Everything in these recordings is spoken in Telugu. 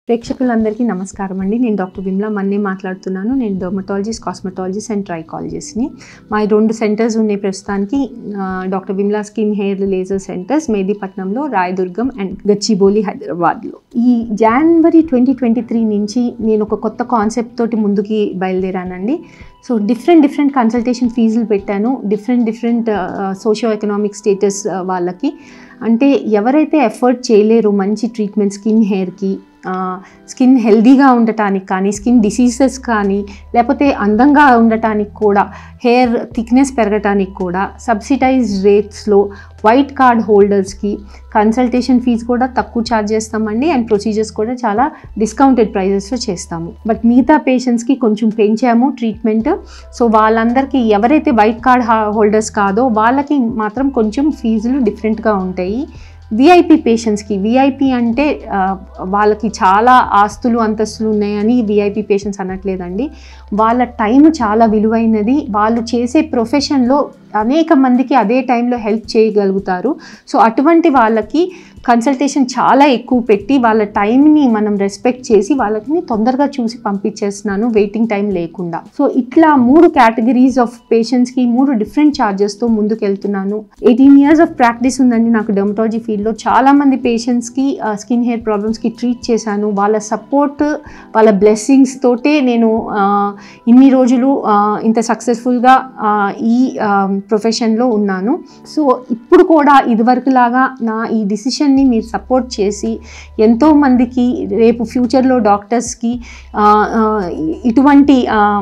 ప్రేక్షకులందరికీ నమస్కారం అండి నేను డాక్టర్ విమ్లా మన్నే మాట్లాడుతున్నాను నేను డర్మటాలజిస్ట్ కాస్మెటాలజిస్ట్ అండ్ ట్రైకాలజిస్ట్ని మా ఈ రెండు సెంటర్స్ ఉన్నాయి ప్రస్తుతానికి ఆ, doctor Vimla skin hair laser centres మేదీపట్నంలో రాయదుర్గం అండ్ గచ్చిబౌలి హైదరాబాద్లో ఈ జనవరి ట్వంటీ ట్వంటీ త్రీ నుంచి నేను ఒక కొత్త కాన్సెప్ట్ తోటి ముందుకి బయలుదేరానండి సో డిఫరెంట్ డిఫరెంట్ కన్సల్టేషన్ ఫీజులు పెట్టాను different different socio economic status వాళ్ళకి అంటే ఎవరైతే ఎఫర్ట్ చేయలేరు మంచి ట్రీట్మెంట్ స్కిన్ హెయిర్కి స్కిన్ హెల్దీగా ఉండటానికి కానీ స్కిన్ డిసీజెస్ కానీ లేకపోతే అందంగా ఉండటానికి కూడా హెయిర్ థిక్నెస్ పెరగటానికి కూడా సబ్సిడైజ్ రేట్స్లో వైట్ కార్డ్ హోల్డర్స్కి కన్సల్టేషన్ ఫీజు కూడా తక్కువ ఛార్జ్ చేస్తామండి అండ్ ప్రొసీజర్స్ కూడా చాలా డిస్కౌంటెడ్ ప్రైజెస్లో చేస్తాము బట్ మిగతా పేషెంట్స్కి కొంచెం పెంచాము ట్రీట్మెంట్ సో వాళ్ళందరికీ ఎవరైతే వైట్ కార్డ్ హోల్డర్స్ కాదో వాళ్ళకి మాత్రం కొంచెం ఫీజులు డిఫరెంట్గా ఉంటాయి విఐపి పేషెంట్స్కి విఐపి అంటే ఆ, వాళ్ళకి చాలా ఆస్తులు అంతస్తులు ఉన్నాయని విఐపి పేషెంట్స్ అనట్లేదండి వాళ్ళ టైం చాలా విలువైనది వాళ్ళు చేసే ప్రొఫెషన్లో అనేక మందికి అదే టైంలో హెల్ప్ చేయగలుగుతారు సో అటువంటి వాళ్ళకి కన్సల్టేషన్ చాలా ఎక్కువ పెట్టి వాళ్ళ టైంని మనం రెస్పెక్ట్ చేసి వాళ్ళని తొందరగా చూసి పంపించేస్తున్నాను వెయిటింగ్ టైం లేకుండా సో ఇట్లా మూడు కేటగిరీస్ ఆఫ్ పేషెంట్స్కి మూడు డిఫరెంట్ ఛార్జెస్తో ముందుకు వెళ్తున్నాను ఎయిటీన్ ఇయర్స్ ఆఫ్ ప్రాక్టీస్ ఉందండి నాకు డెమటాలజీ ఫీల్డ్లో చాలామంది పేషెంట్స్కి స్కిన్ హెయిర్ ప్రాబ్లమ్స్కి ట్రీట్ చేశాను వాళ్ళ సపోర్ట్ వాళ్ళ బ్లెస్సింగ్స్ తోటే నేను ఆ, ఇన్ని రోజులు ఆ, ఇంత సక్సెస్ఫుల్గా ఈ ప్రొఫెషన్లో ఉన్నాను సో ఇప్పుడు కూడా ఇదివరకులాగా నా ఈ డిసిషన్ని మీరు సపోర్ట్ చేసి ఎంతోమందికి రేపు ఫ్యూచర్లో డాక్టర్స్కి ఆ, ఆ, ఇటువంటి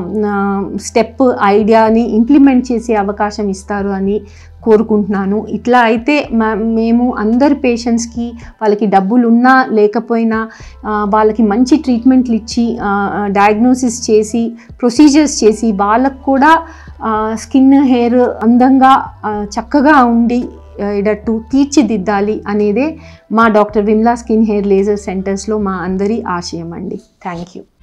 స్టెప్ ఐడియాని ఇంప్లిమెంట్ చేసే అవకాశం ఇస్తారు అని కోరుకుంటున్నాను ఇట్లా అయితే మా- మేము అందరి పేషెంట్స్కి వాళ్ళకి డబ్బులు ఉన్నా లేకపోయినా ఆ, వాళ్ళకి మంచి ట్రీట్మెంట్లు ఇచ్చి డయాగ్నోసిస్ చేసి ప్రొసీజర్స్ చేసి వాళ్ళకు కూడా స్కిన్ హెయిర్ అందంగా ఆ, చక్కగా ఉండి ఇడట్టు తీర్చిదిద్దాలి అనేదే మా doctor Vimla skin hair laser సెంటర్స్లో మా అందరి ఆశయం అండి థ్యాంక్ యూ